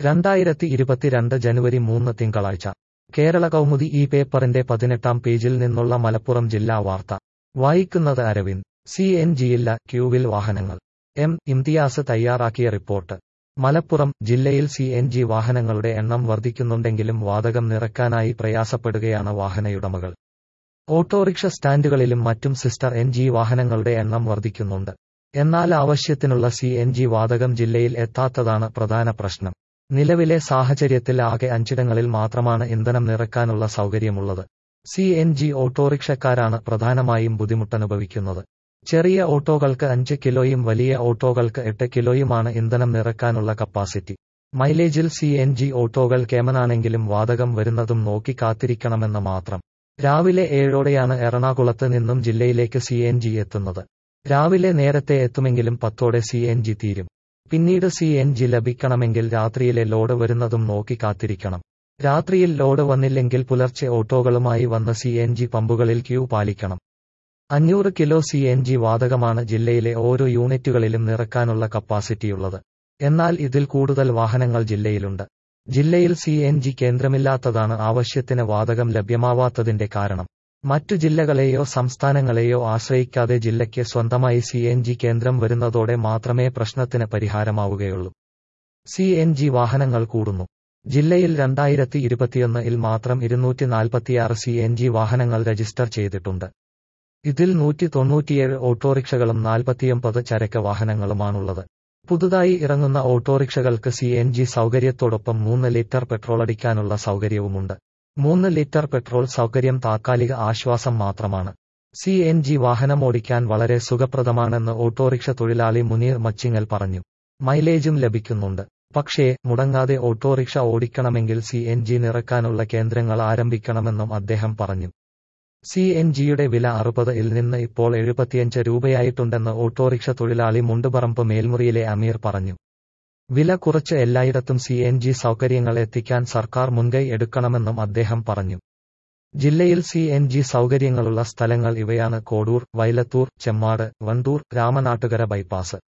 രണ്ടായിരത്തി ഇരുപത്തിരണ്ട് ജനുവരി മൂന്ന് തിങ്കളാഴ്ച കേരള കൗമുദി ഈ പേപ്പറിന്റെ പതിനെട്ടാം പേജിൽ നിന്നുള്ള മലപ്പുറം ജില്ലാ വാർത്ത വായിക്കുന്നത് അരവിന്ദ് സി എൻ ജിയില്ല ക്യൂവിൽ വാഹനങ്ങൾ എം ഇംതിയാസ് തയ്യാറാക്കിയ റിപ്പോർട്ട് മലപ്പുറം ജില്ലയിൽ സി എൻ ജി വാഹനങ്ങളുടെ എണ്ണം വർദ്ധിക്കുന്നുണ്ടെങ്കിലും വാതകം നിറക്കാനായി പ്രയാസപ്പെടുകയാണ് വാഹനയുടമകൾ ഓട്ടോറിക്ഷ സ്റ്റാൻഡുകളിലും മറ്റും സിസ്റ്റർ എൻ ജി വാഹനങ്ങളുടെ എണ്ണം വർദ്ധിക്കുന്നുണ്ട് എന്നാൽ ആവശ്യത്തിനുള്ള സി എൻ ജി വാതകം ജില്ലയിൽ എത്താത്തതാണ് പ്രധാന പ്രശ്നം നിലവിലെ സാഹചര്യത്തിൽ ആകെ അഞ്ചിടങ്ങളിൽ മാത്രമാണ് ഇന്ധനം നിറക്കാനുള്ള സൗകര്യമുള്ളത് സി എൻ ജി ഓട്ടോറിക്ഷക്കാരാണ് പ്രധാനമായും ബുദ്ധിമുട്ടനുഭവിക്കുന്നത് ചെറിയ ഓട്ടോകൾക്ക് അഞ്ച് കിലോയും വലിയ ഓട്ടോകൾക്ക് എട്ട് കിലോയുമാണ് ഇന്ധനം നിറക്കാനുള്ള കപ്പാസിറ്റി മൈലേജിൽ സി എൻ ജി ഓട്ടോകൾ കേമനാണെങ്കിലും വാതകം വരുന്നതും നോക്കി കാത്തിരിക്കണമെന്ന് മാത്രം രാവിലെ ഏഴോടെയാണ് എറണാകുളത്ത് നിന്നും ജില്ലയിലേക്ക് സി എൻ ജി എത്തുന്നത് രാവിലെ നേരത്തെ എത്തുമെങ്കിലും പത്തോടെ സി എൻ ജി തീരും പിന്നീട് സി എൻ ജി ലഭിക്കണമെങ്കിൽ രാത്രിയിലെ ലോഡ് വരുന്നതും നോക്കി കാത്തിരിക്കണം രാത്രിയിൽ ലോഡ് വന്നില്ലെങ്കിൽ പുലർച്ചെ ഓട്ടോകളുമായി വന്ന് സി എൻ ജി പമ്പുകളിൽ ക്യൂ പാലിക്കണം അഞ്ഞൂറ് കിലോ സി എൻ ജി വാതകമാണ് ജില്ലയിലെ ഓരോ യൂണിറ്റുകളിലും നിറക്കാനുള്ള കപ്പാസിറ്റിയുള്ളത് എന്നാൽ ഇതിൽ കൂടുതൽ വാഹനങ്ങൾ ജില്ലയിലുണ്ട് ജില്ലയിൽ സി എൻ ജി കേന്ദ്രമില്ലാത്തതാണ് ആവശ്യത്തിന് വാതകം ലഭ്യമാവാത്തതിന്റെ കാരണം മറ്റു ജില്ലകളെയോ സംസ്ഥാനങ്ങളെയോ ആശ്രയിക്കാതെ ജില്ലയ്ക്ക് സ്വന്തമായി സി എൻ ജി കേന്ദ്രം വരുന്നതോടെ മാത്രമേ പ്രശ്നത്തിന് പരിഹാരമാവുകയുള്ളൂ സി എൻ ജി വാഹനങ്ങൾ കൂടുന്നു ജില്ലയിൽ രണ്ടായിരത്തി ഇരുപത്തിയൊന്നിൽ മാത്രം ഇരുന്നൂറ്റി നാൽപ്പത്തിയാറ് സി എൻ ജി വാഹനങ്ങൾ രജിസ്റ്റർ ചെയ്തിട്ടുണ്ട് ഇതിൽ നൂറ്റി തൊണ്ണൂറ്റിയേഴ് ഓട്ടോറിക്ഷകളും നാൽപ്പത്തിയൊമ്പത് ചരക്ക് വാഹനങ്ങളുമാണുള്ളത് പുതുതായി ഇറങ്ങുന്ന ഓട്ടോറിക്ഷകൾക്ക് സി എൻ ജി സൗകര്യത്തോടൊപ്പം മൂന്ന് ലിറ്റർ പെട്രോൾ അടിക്കാനുള്ള സൗകര്യവുമുണ്ട് മൂന്ന് ലിറ്റർ പെട്രോൾ സൗകര്യം താൽക്കാലിക ആശ്വാസം മാത്രമാണ് സി എൻ ജി വാഹനമോടിക്കാൻ വളരെ സുഖപ്രദമാണെന്ന് ഓട്ടോറിക്ഷ തൊഴിലാളി മുനീർ മച്ചിങ്ങൽ പറഞ്ഞു മൈലേജും ലഭിക്കുന്നുണ്ട് പക്ഷേ മുടങ്ങാതെ ഓട്ടോറിക്ഷ ഓടിക്കണമെങ്കിൽ സി എൻ ജി നിറക്കാനുള്ള കേന്ദ്രങ്ങൾ ആരംഭിക്കണമെന്നും അദ്ദേഹം പറഞ്ഞു സി എൻ ജിയുടെ വില അറുപത് ഇൽ നിന്ന് ഇപ്പോൾ എഴുപത്തിയഞ്ച് രൂപയായിട്ടുണ്ടെന്ന് ഓട്ടോറിക്ഷ തൊഴിലാളി മുണ്ടുപറമ്പ് മേൽമുറിയിലെ അമീർ പറഞ്ഞു വില കുറച്ച് എല്ലായിടത്തും സി എൻ ജി സൗകര്യങ്ങൾ എത്തിക്കാൻ സർക്കാർ മുൻകൈ എടുക്കണമെന്നും അദ്ദേഹം പറഞ്ഞു ജില്ലയിൽ സി എൻ ജി സൗകര്യങ്ങളുള്ള സ്ഥലങ്ങൾ ഇവയാണ് കോഡൂർ വൈലത്തൂർ ചെമ്മാട് വണ്ടൂർ രാമനാട്ടുകര ബൈപ്പാസ്